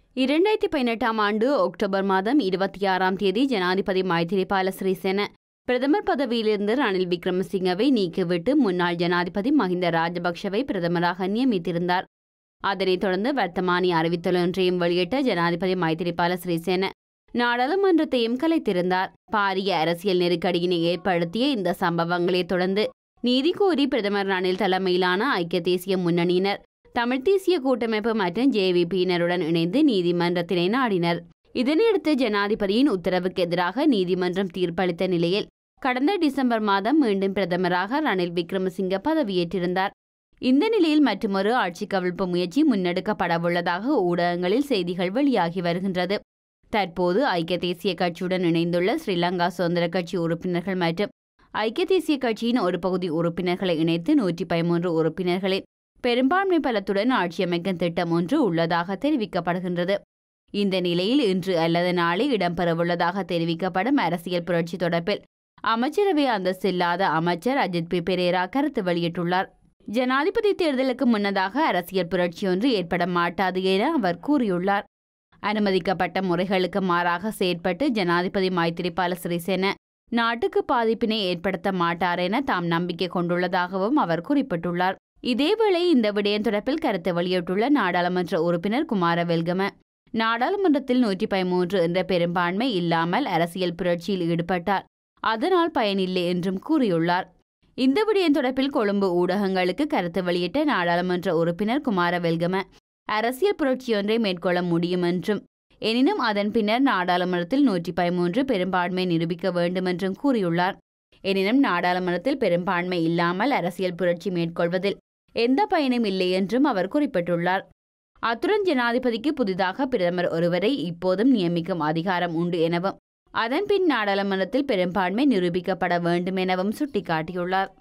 இரண்டாயிரத்தி பதினெட்டாம் ஆண்டு அக்டோபர் மாதம் இருபத்தி ஆறாம் தேதி ஜனாதிபதி மைத்திரிபால சிறிசேன பிரதமர் பதவியிலிருந்து ரணில் விக்ரமசிங்கவை நீக்கிவிட்டு முன்னாள் ஜனாதிபதி மஹிந்த ராஜபக்ஷவை பிரதமராக நியமித்திருந்தார் அதனைத் தொடர்ந்து வர்த்தமானி அறிவித்தல் ஒன்றையும் வெளியிட்ட ஜனாதிபதி மைத்திரிபால சிறிசேன நாடாளுமன்றத்தையும் கலைத்திருந்தார் பாரிய அரசியல் நெருக்கடியினை ஏற்படுத்திய இந்த சம்பவங்களைத் தொடர்ந்து நீதி கோரி பிரதமர் ரணில் தலைமையிலான ஐக்கிய தேசிய முன்னணியினர் தமிழ் தேசிய கூட்டமைப்பு மற்றும் ஜேவிபியினருடன் இணைந்து நீதிமன்றத்தினை நாடினர் இதனையடுத்து ஜனாதிபதியின் உத்தரவுக்கு எதிராக நீதிமன்றம் தீர்ப்பளித்த நிலையில் கடந்த டிசம்பர் மாதம் மீண்டும் பிரதமராக ரணில் விக்ரமசிங்க பதவியேற்றிருந்தார் இந்த நிலையில் மற்றொரு ஆட்சி கவிழ்ப்பு முயற்சி முன்னெடுக்கப்படவுள்ளதாக ஊடகங்களில் செய்திகள் வெளியாகி வருகின்றது தற்போது ஐக்கிய தேசிய கட்சியுடன் இணைந்துள்ள ஸ்ரீலங்கா சுதந்திர கட்சி உறுப்பினர்கள் மற்றும் ஐக்கிய தேசிய கட்சியின் ஒரு பகுதி உறுப்பினர்களை இணைத்து நூற்றி பதிமூன்று உறுப்பினர்களின் பெரும்பான்மை பலத்துடன் ஆட்சியமைக்கும் திட்டம் ஒன்று உள்ளதாக தெரிவிக்கப்படுகின்றது இந்த நிலையில் இன்று அல்லது நாளை இடம்பெறவுள்ளதாக தெரிவிக்கப்படும் அரசியல் புரட்சி தொடர்பில் அமைச்சரவை அந்தஸ்தில்லாத அமைச்சர் அஜித் பி பெரேரா கருத்து வெளியிட்டுள்ளார் ஜனாதிபதி தேர்தலுக்கு முன்னதாக அரசியல் புரட்சி ஒன்று ஏற்பட மாட்டாது என அவர் கூறியுள்ளார் அனுமதிக்கப்பட்ட முறைகளுக்கு மாறாக செயற்பட்டு ஜனாதிபதி மைத்திரிபால சிறிசேன நாட்டுக்கு பாதிப்பினை ஏற்படுத்த மாட்டார் என தாம் நம்பிக்கை கொண்டுள்ளதாகவும் அவர் குறிப்பிட்டுள்ளார் இதேவேளை இந்த விடயம் தொடர்பில் கருத்து வெளியிட்டுள்ள நாடாளுமன்ற உறுப்பினர் குமார வெல்கம நாடாளுமன்றத்தில் நூற்றி பதிமூன்று என்ற பெரும்பான்மை இல்லாமல் அரசியல் புரட்சியில் ஈடுபட்டார் அதனால் பயனில்லை என்றும் கூறியுள்ளார் இந்த விடயம் தொடர்பில் கொழும்பு ஊடகங்களுக்கு கருத்து வெளியிட்ட நாடாளுமன்ற உறுப்பினர் குமார வெல்கம அரசியல் புரட்சியொன்றை மேற்கொள்ள முடியும் என்றும் எனினும் அதன் பின்னர் நாடாளுமன்றத்தில் நூற்றி பதிமூன்று பெரும்பான்மை நிரூபிக்க வேண்டும் என்றும் கூறியுள்ளார் எனினும் நாடாளுமன்றத்தில் பெரும்பான்மை இல்லாமல் அரசியல் புரட்சி மேற்கொள்வதில் எந்த பயனும் இல்லை என்றும் அவர் குறிப்பிட்டுள்ளார் அத்துடன் ஜனாதிபதிக்கு புதிதாக பிரதமர் ஒருவரை இப்போதும் நியமிக்கும் அதிகாரம் உண்டு எனவும் அதன்பின் நாடாளுமன்றத்தில் பெரும்பான்மை நிரூபிக்கப்பட வேண்டும் எனவும் சுட்டிக்காட்டியுள்ளார்